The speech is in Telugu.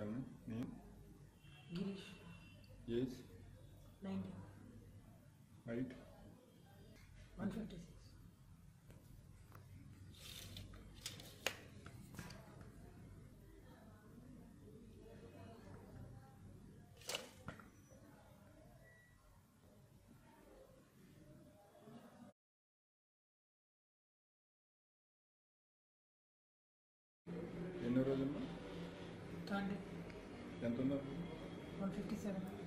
Tell me. Name, Girish age, nineteen height, one fifty six ఎన్నో రోజుల్లో థర్డ్ ఎంత ఉన్నారు వన్ ఫిఫ్టీ సెవెన్